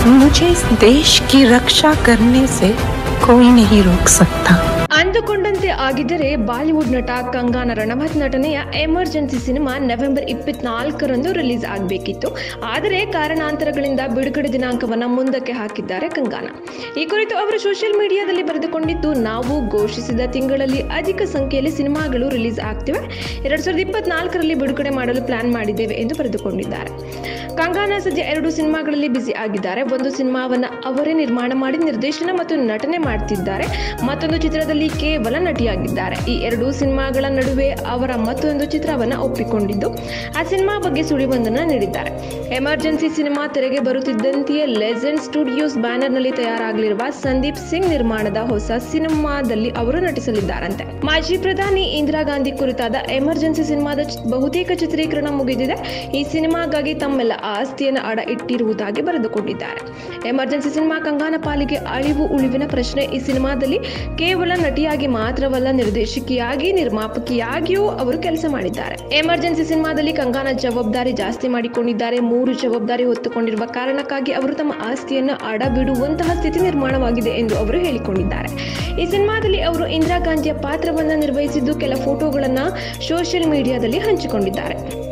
मुझे इस देश की रक्षा करने से कोई नहीं रोक सकता ಅಂದುಕೊಂಡಂತೆ ಆಗಿದ್ದರೆ ಬಾಲಿವುಡ್ ನಟ ಕಂಗಾನ ರಣವತ್ ನಟನೆಯ ಎಮರ್ಜೆನ್ಸಿ ಸಿನಿಮಾ ನವೆಂಬರ್ ಇಪ್ಪತ್ನಾಲ್ಕರಂದು ರಿಲೀಸ್ ಆಗಬೇಕಿತ್ತು ಆದರೆ ಕಾರಣಾಂತರಗಳಿಂದ ಬಿಡುಗಡೆ ದಿನಾಂಕವನ್ನು ಮುಂದಕ್ಕೆ ಹಾಕಿದ್ದಾರೆ ಕಂಗಾನ ಈ ಕುರಿತು ಅವರು ಸೋಷಿಯಲ್ ಮೀಡಿಯಾದಲ್ಲಿ ಬರೆದುಕೊಂಡಿದ್ದು ನಾವು ಘೋಷಿಸಿದ ತಿಂಗಳಲ್ಲಿ ಅಧಿಕ ಸಂಖ್ಯೆಯಲ್ಲಿ ಸಿನಿಮಾಗಳು ರಿಲೀಸ್ ಆಗ್ತಿವೆ ಎರಡ್ ಸಾವಿರದ ಇಪ್ಪತ್ನಾಲ್ಕರಲ್ಲಿ ಬಿಡುಗಡೆ ಮಾಡಲು ಪ್ಲಾನ್ ಮಾಡಿದ್ದೇವೆ ಎಂದು ಬರೆದುಕೊಂಡಿದ್ದಾರೆ ಕಂಗಾನ ಸದ್ಯ ಎರಡು ಸಿನಿಮಾಗಳಲ್ಲಿ ಬ್ಯುಸಿ ಆಗಿದ್ದಾರೆ ಒಂದು ಸಿನಿಮಾವನ್ನ ಅವರೇ ನಿರ್ಮಾಣ ಮಾಡಿ ನಿರ್ದೇಶನ ಮತ್ತು ನಟನೆ ಮಾಡ್ತಿದ್ದಾರೆ ಮತ್ತೊಂದು ಚಿತ್ರದಲ್ಲಿ ಕೇವಲ ನಟಿಯಾಗಿದ್ದಾರೆ ಈ ಎರಡು ಸಿನಿಮಾಗಳ ನಡುವೆ ಅವರ ಮತ್ತೊಂದು ಚಿತ್ರವನ್ನ ಒಪ್ಪಿಕೊಂಡಿದ್ದು ಆ ಸಿನಿಮಾ ಬಗ್ಗೆ ಸುಳಿವೊಂದನ್ನು ನೀಡಿದ್ದಾರೆ ಎಮರ್ಜೆನ್ಸಿ ಸಿನಿಮಾ ತೆರೆಗೆ ಬರುತ್ತಿದ್ದಂತೆಯೇ ಲೆಜೆಂಡ್ ಸ್ಟುಡಿಯೋಸ್ ಬ್ಯಾನರ್ನಲ್ಲಿ ತಯಾರಾಗಲಿರುವ ಸಂದೀಪ್ ಸಿಂಗ್ ನಿರ್ಮಾಣದ ಹೊಸ ಸಿನಿಮಾದಲ್ಲಿ ಅವರು ನಟಿಸಲಿದ್ದಾರಂತೆ ಮಾಜಿ ಪ್ರಧಾನಿ ಇಂದಿರಾ ಗಾಂಧಿ ಕುರಿತಾದ ಎಮರ್ಜೆನ್ಸಿ ಸಿನಿಮಾದ ಚಿ- ಬಹುತೇಕ ಚಿತ್ರೀಕರಣ ಮುಗಿದಿದೆ ಈ ಸಿನಿಮಾಗಾಗಿ ತಮ್ಮೆಲ್ಲ ಆಸ್ತಿಯನ್ನು ಅಡ ಇಟ್ಟಿರುವುದಾಗಿ ಬರೆದುಕೊಂಡಿದ್ದಾರೆ ಎಮರ್ಜೆನ್ಸಿ ಸಿನಿಮಾ ಕಂಗಾನ ಪಾಲಿಗೆ ಅಳಿವು ಉಳಿವಿನ ಪ್ರಶ್ನೆ ಈ ಸಿನಿಮಾದಲ್ಲಿ ಕೇವಲ ನಟಿಯಾಗಿ ಮಾತ್ರವಲ್ಲ ನಿರ್ದೇಶಕಿಯಾಗಿ ನಿರ್ಮಾಪಕಿಯಾಗಿಯೂ ಅವರು ಕೆಲಸ ಮಾಡಿದ್ದಾರೆ ಎಮರ್ಜೆನ್ಸಿ ಸಿನಿಮಾದಲ್ಲಿ ಕಂಗಾನ ಜವಾಬ್ದಾರಿ ಜಾಸ್ತಿ ಮಾಡಿಕೊಂಡಿದ್ದಾರೆ ಮೂರು ಜವಾಬ್ದಾರಿ ಹೊತ್ತುಕೊಂಡಿರುವ ಕಾರಣಕ್ಕಾಗಿ ಅವರು ತಮ್ಮ ಆಸ್ತಿಯನ್ನು ಅಡ ಬಿಡುವಂತಹ ಸ್ಥಿತಿ ನಿರ್ಮಾಣವಾಗಿದೆ ಎಂದು ಅವರು ಹೇಳಿಕೊಂಡಿದ್ದಾರೆ ಈ ಸಿನಿಮಾದಲ್ಲಿ ಅವರು ಇಂದಿರಾ ಗಾಂಧಿಯ ಪಾತ್ರವನ್ನು ನಿರ್ವಹಿಸಿದ್ದು ಕೆಲ ಫೋಟೋಗಳನ್ನು ಸೋಷಿಯಲ್ ಮೀಡಿಯಾದಲ್ಲಿ ಹಂಚಿಕೊಂಡಿದ್ದಾರೆ